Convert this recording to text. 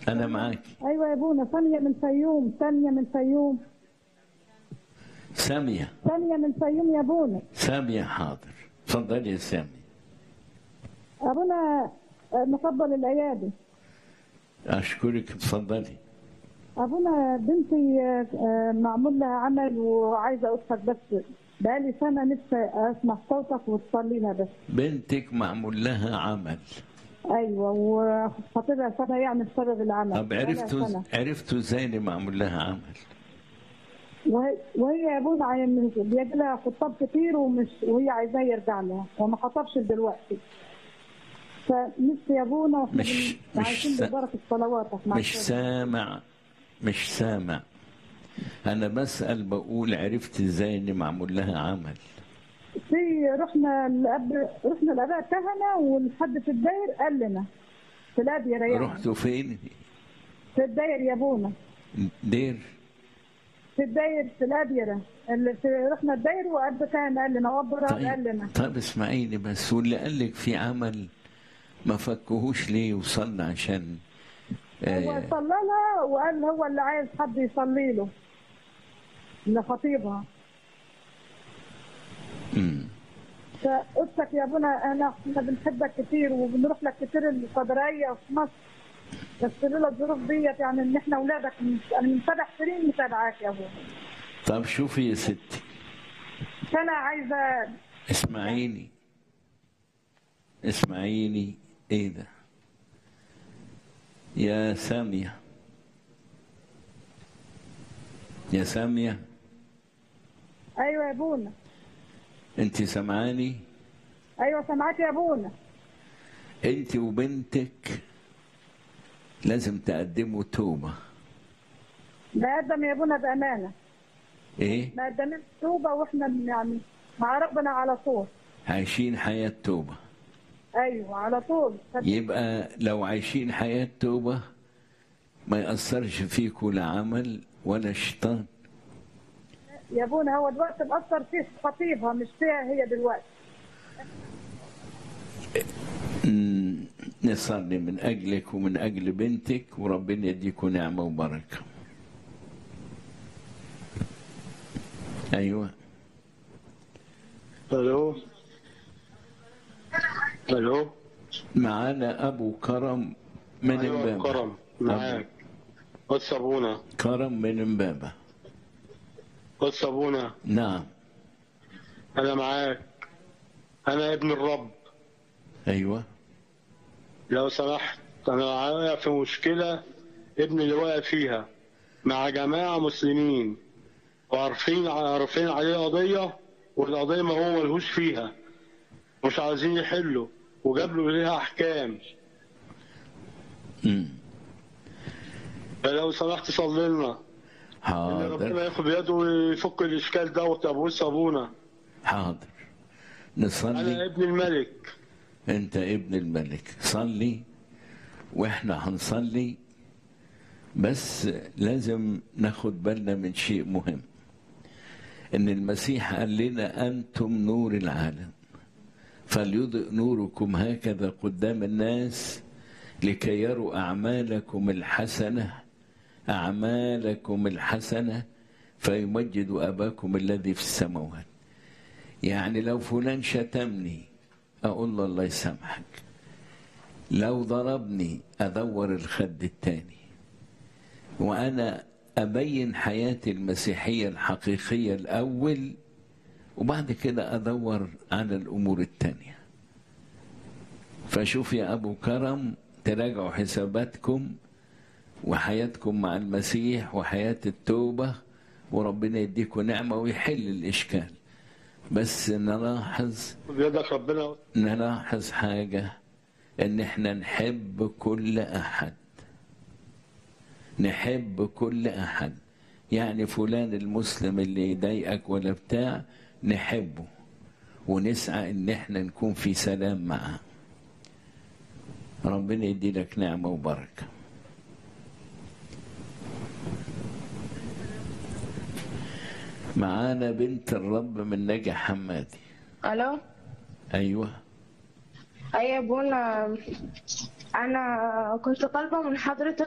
انا معاك ايوه يا ابونا ثانيه من فيوم ثانيه من فيوم ساميه ثانيه من فيوم يا ابونا ساميه حاضر اتفضلي يا ساميه ابونا آه، مفضل الايادي اشكرك اتفضلي ابونا بنتي آه، آه، معمول لها عمل وعايزه اقولك بس بقالي سنه نفسي اسمع صوتك وتصلي لها بس بنتك معمول لها عمل ايوه وخطيبها سنه يعمل سبب العمل طب بقالها عرفتوا سنة. عرفتوا ازاي اللي معمول لها عمل وهي وهي يا ابونا عايم- بيجي لها خطاب كتير ومش وهي عايزاه يرجع لها وما خطبش دلوقتي فنفسي يا ابونا واحنا مش- بن- مش عايزين سا- ببركه صلواتك مع مش السلامة. سامع مش سامع انا بسأل بقول عرفت ازاي ان معمول لها عمل في رحنا الأب رحنا الاباء كهنه والحد في الداير قال لنا في الاديره يعني رحتوا فين في الداير يا ابونا دير في الداير في الاديره اللي في رحنا الداير واب كهنه قال لنا واب راب قال طيب لنا طيب اسمعيني بس واللي قال لك في عمل ما فكهوش ليه وصلنا عشان هو آه صلى لها وقال هو اللي عايز حد يصلي له لخطيبها مم. فقلتك يا ابونا انا احنا بنحبك كتير وبنروح لك كتير القدريه في مصر بس لولا الظروف ديت يعني ان احنا اولادك من- انا من سبع سنين متابعاك يا ابونا طب شوفي يا ستي فانا عايزه اسمعيني اسمعيني ايه ده يا سامية يا سامية ايوه يا ابونا انت سمعاني ايوه سامعاك يا ابونا انت وبنتك لازم تقدموا توبة نقدم يا ابونا بامانه ايه مقدمين توبه واحنا يعني مع ربنا على طول عايشين حياة توبة ايوه على طول يبقى لو عايشين حياة توبة ما يأثرش فيكم لا عمل ولا شيطان يا ابونا هو دلوقتي مأثر فيه خطيبها مش فيها هي دلوقتي مم، نصلي من أجلك ومن أجل بنتك وربنا يديكم نعمة وبركة أيوة الو الو معانا أبو كرم من ايوه إمبابة كرم معاك قدس ابونا كرم من إمبابة قدس ابونا نعم انا معاك انا ابن الرب أيوة لو سمحت انا معايا في مشكله ابني اللي واقع فيها مع جماعه مسلمين وعارفين عارفين عليه قضيه والقضيه ما هو ملهوش فيها مش عايزين يحلوا وجاب له ليها احكام مم. فلو سمحت صلي لنا ان ربنا حاضر ياخد بيده ويفك الاشكال دوت يا ابو ابونا حاضر انا نصلي ابن الملك انت ابن الملك صلي واحنا هنصلي بس لازم ناخد بالنا من شيء مهم ان المسيح قال لنا انتم نور العالم فليضئ نوركم هكذا قدام الناس لكي يروا اعمالكم الحسنه اعمالكم الحسنه فيمجدوا اباكم الذي في السماوات يعني لو فلان شتمني اقول له الله يسامحك لو ضربني ادور الخد التاني وانا ابين حياتي المسيحيه الحقيقيه الاول وبعد كده ادور على الامور التانيه فشوف يا ابو كرم تراجعوا حساباتكم وحياتكم مع المسيح وحياه التوبه وربنا يديكم نعمه ويحل الاشكال بس نلاحظ بيدك ربنا نلاحظ حاجة إن إحنا نحب كل أحد نحب كل أحد يعني فلان المسلم اللي يضايقك ولا بتاع نحبه ونسعى إن إحنا نكون في سلام معه ربنا يدي لك نعمة وبركة معانا بنت الرب من نجا حمادي الو أيوه اي ابونا انا كنت طالبه من حضرتك